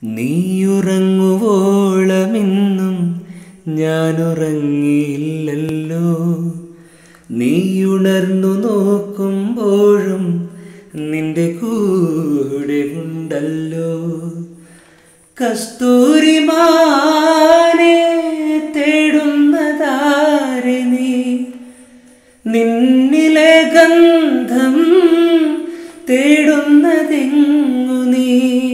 നീയുറങ്ങുവോളമെന്നും ഞാനുറങ്ങിയില്ലല്ലോ നീയുണർന്നു നോക്കുമ്പോഴും നിന്റെ കൂടെ ഉണ്ടല്ലോ കസ്തൂരിമാനെ തേടുന്നതാരെ നീ നിന്നിലെ ഗന്ധം തേടുന്നതെങ്ങു നീ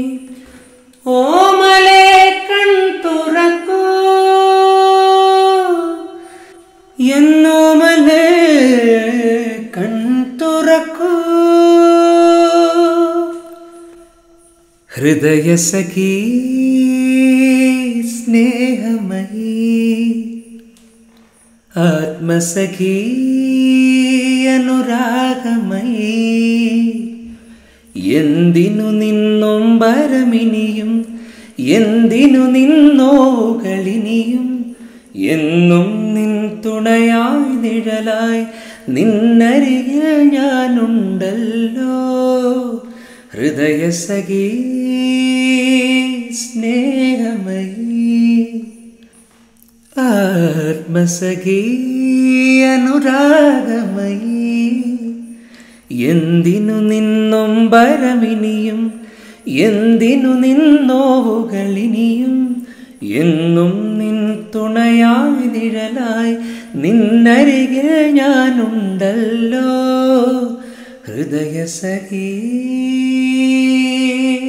ഓമലെ കൺ തുറക്കൂ എന്നോമലെ കൺ തുറക്കൂ ഹൃദയസഖീ സ്നേഹമയീ ആത്മസഖീ അനുരാഗമയീ എന്തിനു നിന്നൊമ്പരമിനിയും എന്തിനു നിന്നോകളിനിയും എന്നും നിൻ തുണയായി നിഴലായി നിന്നരികിൽ ഞാനുണ്ടല്ലോ ഹൃദയസഖീ സ്നേഹമയീ ആത്മസഖീ അനുരാഗമയീ എന്തിനു നിന്നൊമ്പരമിനിയും എന്തിനു നിന്നോവുകളിനിയും എന്നും നിൻ തുണയായി നിഴലായി നിന്നരികിൽ ഞാനുണ്ടല്ലോ ഹൃദയസഖീ